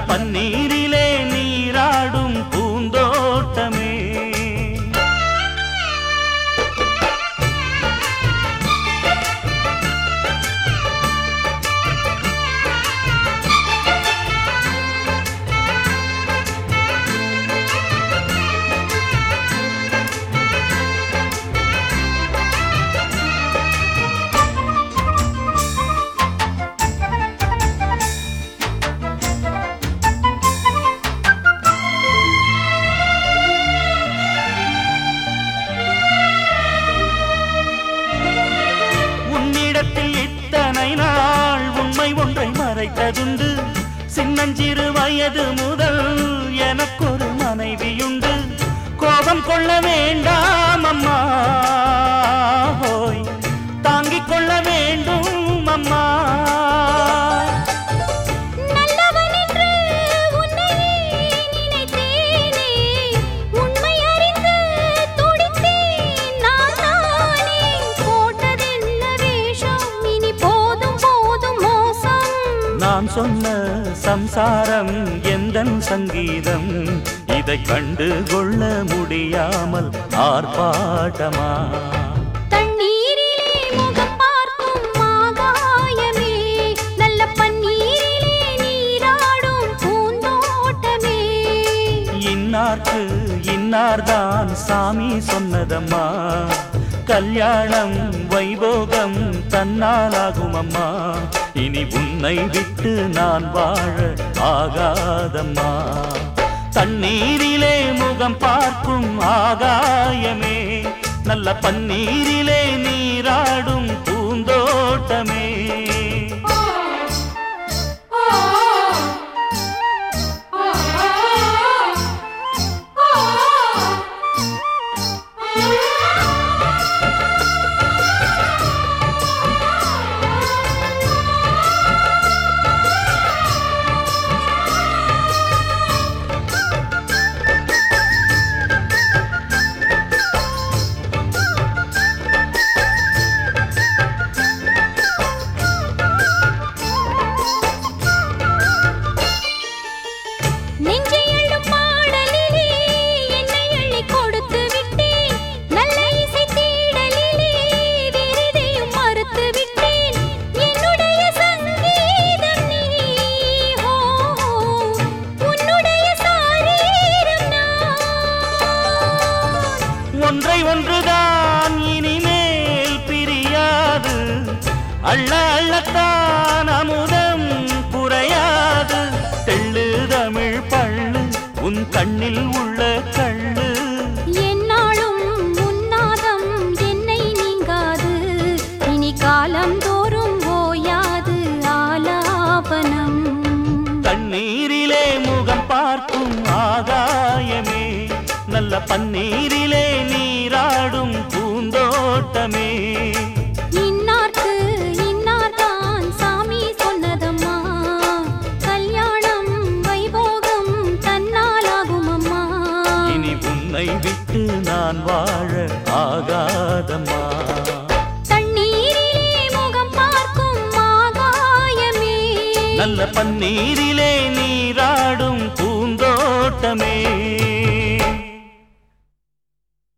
பன்னீரிலே நீராடும் பூந்தோட்டமே உன்னிடத்தில் இத்தனை நாள் உண்மை ஒன்றை மறைத்ததுண்டு சின்னஞ்சிறு வயது முதல் எனக்கொரு மனைவியுண்டு கோபம் கொள்ள வேண்டாம் அம்மா ஹோய் தாங்கிக் கொள்ள வேண்டும் அம்மா நல்லவன் என்று உன்னையே நினைத்தேனே உண்மை அறிந்து துடித்தேன் நான் தானே போட்டதென்ன வேஷம் இனி போதும் போதும் மோசம் நான் சொன்ன சம்சாரம் எந்தன் சங்கீதம் இதை கண்டு கொள்ள முடியாமல் ஆர்ப்பாட்டமா தண்ணீரிலே முகம் பார்க்கும் ஆகாயமே நல்ல பன்னீரிலே நீராடும் பூந்தோட்டமே இன்னார்க்கு இன்னார்தான் சாமி சொன்னதம்மா கல்யாணம் வைபோகம் தன்னாலாகும் அம்மா இனி உன்னை விட்டு நான் வாழ ஆகாதம்மா தண்ணீரிலே முகம் பார்க்கும் ஆகாயமே நல்ல பன்னீரிலே நீராடும் பூந்தோட்டமே நெஞ்சை அள்ளும் பாடலிலே என்னை அள்ளி கொடுத்து விட்டேன் நல்ல இசை தேடலிலே விருதையும் மறுத்து விட்டேன் என்னுடைய சங்கீதம் நீ ஹோ உன்னுடைய சாரீரம் நான் ஒன்றை ஒன்றுதான் இனிமேல் பிரியாது அள்ள அள்ளத்தான் அமுதம் குறையாது தெள்ளு தமிழ் பள்ளு உன் கண்ணில் உள்ள கள்ளு என்னாலும் உன்னாதம் என்னை நீங்காது இனி காலம் தோறும் ஓயாது ஆலாபனம் தண்ணீரிலே முகம் பார்க்கும் ஆகாயமே நல்ல பன்னீரிலே நீராடும் பூந்தோட்டமே இன்னார்க்கு இன்னார்தான் சாமி சொன்னதம்மா கல்யாணம் வைபோகம் தன்னாலாகும் அம்மா இனி உன்னை விட்டு நான் வாழ ஆகாதம்மா தண்ணீரிலே முகம் பார்க்கும் ஆகாயமே நல்ல பன்னீரிலே நீராடும் பூந்தோட்டமே